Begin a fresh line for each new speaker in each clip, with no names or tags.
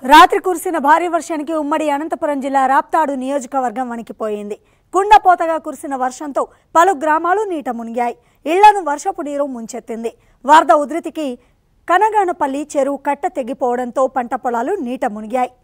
రాత్రి కురిసిన భారీ వర్షానికి ఉమ్మడి అనంతపురం జిల్లా రాప్తాడు నియోజకవర్గం వణికిపోయింది కుండపోతగా కురిసిన వర్షంతో పలు గ్రామాలు నీట మునిగాయి ఇళ్లను వర్షపు నీరు ముంచెత్తింది వరద ఉధృతికి కనగానపల్లి చెరువు కట్ట తెగిపోవడంతో పంట పొలాలు నీట మునిగాయి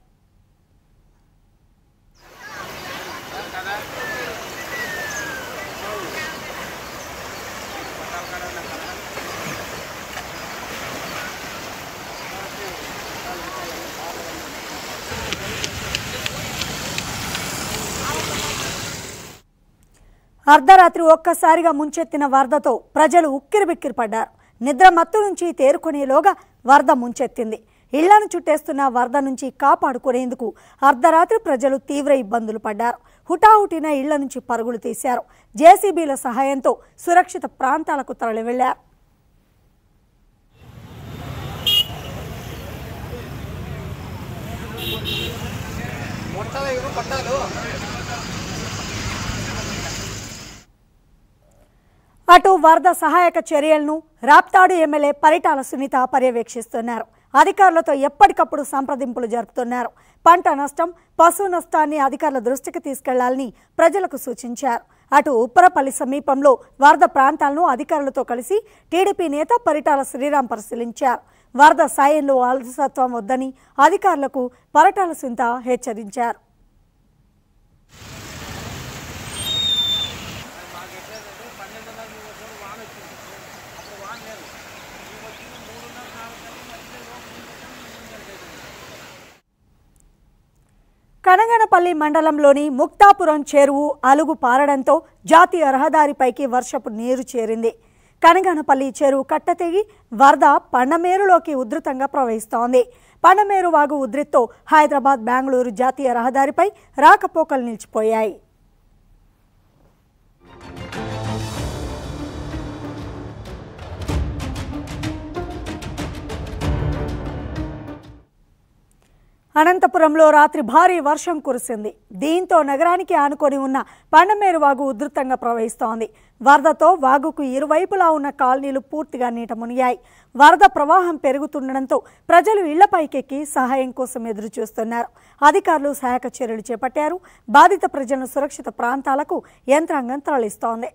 అర్ధరాత్రి ఒక్కసారిగా ముంచెత్తిన వరదతో ప్రజలు ఉక్కిరిబిక్కిరి పడ్డారు నిద్ర మత్తు నుంచి తేరుకునేలోగా వరద ముంచెత్తింది ఇళ్లను చుట్టేస్తున్న వరద నుంచి కాపాడుకునేందుకు అర్ధరాత్రి ప్రజలు తీవ్ర ఇబ్బందులు పడ్డారు హుటాహుటిన ఇళ్ల నుంచి పరుగులు తీశారు జేసీబీల సహాయంతో సురక్షిత ప్రాంతాలకు తరలి వెళ్లారు అటు వరద సహాయక చర్యలను రాప్తాడు ఎమ్మెల్యే పరిటాల సునీత పర్యవేక్షిస్తున్నారు అధికారులతో ఎప్పటికప్పుడు సంప్రదింపులు జరుపుతున్నారు పంట నష్టం పశు నష్టాన్ని అధికారుల దృష్టికి తీసుకెళ్లాలని ప్రజలకు సూచించారు అటు ఉప్పరపల్లి సమీపంలో వరద ప్రాంతాలను అధికారులతో కలిసి టీడీపీ నేత పరిటాల శ్రీరామ్ పరిశీలించారు వరద సాయంలో అలసత్వం వద్దని అధికారులకు పరిటాల సునీత హెచ్చరించారు కనగనపల్లి మండలంలోని ముక్తాపురం చెరువు అలుగు పారడంతో జాతీయ రహదారిపైకి వర్షపు నీరు చేరింది కనగనపల్లి చెరువు కట్ట తెగి వరద పండమేరులోకి ఉధృతంగా ప్రవహిస్తోంది పండమేరు వాగు ఉధృతితో హైదరాబాద్ బెంగళూరు జాతీయ రహదారిపై రాకపోకలు నిలిచిపోయాయి అనంతపురంలో రాత్రి భారీ వర్షం కురిసింది దీంతో నగరానికి ఆనుకొని ఉన్న పండమేరు వాగు ఉధృతంగా ప్రవహిస్తోంది వరదతో వాగుకు ఇరువైపులా ఉన్న కాలనీలు పూర్తిగా నీట మునిగాయి వరద ప్రవాహం పెరుగుతుండడంతో ప్రజలు ఇళ్లపైకెక్కి సహాయం కోసం ఎదురు చూస్తున్నారు అధికారులు సహాయక చర్యలు చేపట్టారు బాధిత ప్రజలను సురక్షిత ప్రాంతాలకు యంత్రాంగం తరలిస్తోంది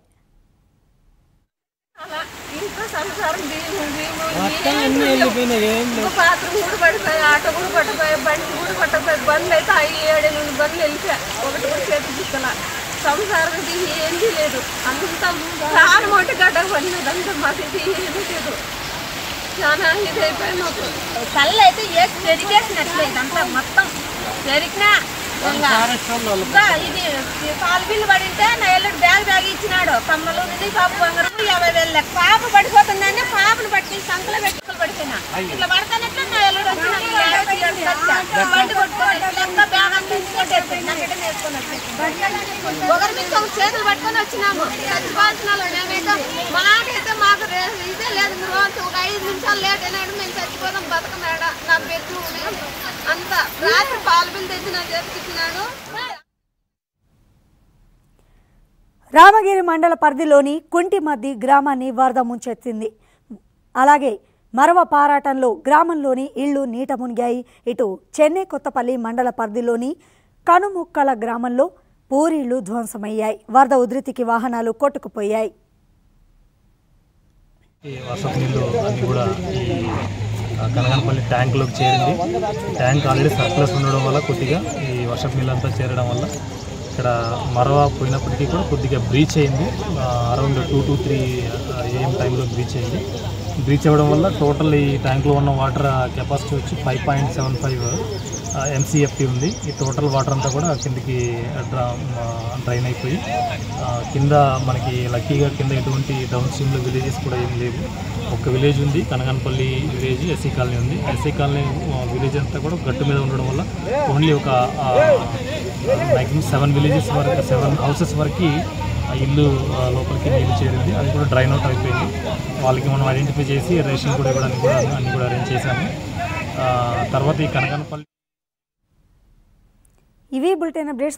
అలా ఇంట్లో సంసారం బియ్యం బియ్యం
మొత్తం అన్ని వెళ్ళిపోయినాయి ఏం లేవు
బాత్రూమ్ కూడా పడిపోయి ఆటో కూడా పడిపోయి బండి కూడా పట్టపోయి బండ్లు అయితే ఐదు ఏడు ఎనిమిది బండ్లు వెళ్ళిపోయా ఒకటి కూడా చేతి దిక్కల సంసారం ఇది ఏంది లేదు అంత ప్రాణం ఒకటి గడ్డకు పడినది అంత మాకు ఇది ఏమీ లేదు చాలా ఇది అయిపోయి మాకు
కళ్ళు అయితే ఏ చెరిగేసినట్లే ఇదంతా మొత్తం చెరిగినా ఇంకా ఇంకా ఇది పాలు బిల్లు పడింటే నా ఎల్లుడు బ్యాగ్ బ్యాగ్ ఇచ్చినాడు కమ్మలు ఇది పాప బంగారం యాభై వేలు లెక్క పాప పడిపోతుందని పాపను పట్టి సంకలో పెట్టుకుని పడిపోయినా ఇట్లా పడతానట్లే నా ఎల్లుడు వచ్చి నాకు యాభై వేలు తెచ్చా. బండి కొట్టుకొని లెక్క బ్యాగ్ అంతా తీసుకొని వచ్చేసి నాకైతే నేర్చుకొని వచ్చేసి ఒకరి మీద ఒక చేతులు పట్టుకొని వచ్చినాము చచ్చిపోవాల్సిన వాళ్ళు మేమైతే మాకైతే మాకు రే- ఇదే లేదు నువ్వు ఒక ఐదు నిమిషాలు లేట్ అయినాడు మేము చచ్చిపోదాం బతకనాడా నా బెడ్డు అంత రాత్రి పాలు బిల్లు తెచ్చి నా చేతికి ఇచ్చినాడు
రామగిరి మండల పరిధిలోని కుంటిమద్ది గ్రామాన్ని వరద ముంచెత్తింది అలాగే మరవ పారాటంలో గ్రామంలోని ఇళ్లు నీట మునిగాయి ఇటు చెన్నై కొత్తపల్లి మండల పరిధిలోని కనుముక్కల గ్రామంలో పూరీళ్లు ధ్వంసమయ్యాయి వరద ఉధృతికి వాహనాలు కొట్టుకుపోయాయి
ఈ వర్షపు నీళ్ళు అన్నీ కూడా ఈ ఆ, కనగానపల్లి ట్యాంక్లోకి చేరింది ట్యాంక్ ఆల్రెడీ సర్ప్లస్ ఉండడం వల్ల కొద్దిగా ఈ వర్షపు నీళ్ళు అంతా చేరడం వల్ల ఇక్కడ మరవ పోయినప్పటికీ కూడా కొద్దిగా బ్రీచ్ అయింది around two to three AM టైంలో బ్రీచ్ అయింది బ్రీచ్ అవ్వడం వల్ల టోటల్ ఈ ట్యాంక్లో ఉన్న వాటర్ కెపాసిటీ వచ్చి five point seven five MCFT ఉంది ఈ టోటల్ వాటర్ అంతా కూడా కిందికి డ్రా డ్రైన్ అయిపోయి ఆ, కింద మనకి లక్కీగా కింద ఎటువంటి డౌన్ స్ట్రీమ్లో విలేజెస్ కూడా ఏం లేవు ఒక విలేజ్ ఉంది కనగానపల్లి విలేజ్ ఎస్సీ కాలనీ ఉంది ఎస్సీ కాలనీ విలేజ్ అంతా కూడా గట్టు మీద ఉండడం వల్ల ఓన్లీ ఒక మ్యాక్సిమం సెవెన్ విలేజెస్ వరకు సెవెన్ హౌసెస్ వరకు ఆ ఇల్లు ఆ, లోపలికి నీళ్ళు చేరింది అది కూడా డ్రైన్ అవుట్ అయిపోయింది వాళ్ళకి మనం ఐడెంటిఫై చేసి రేషన్ కూడా ఇవ్వడానికి కూడా అన్ని కూడా అరేంజ్ చేశాము ఆ, తర్వాత ఈ కనకానపల్లి
ఇవి బులెటిన్ అప్డేట్స్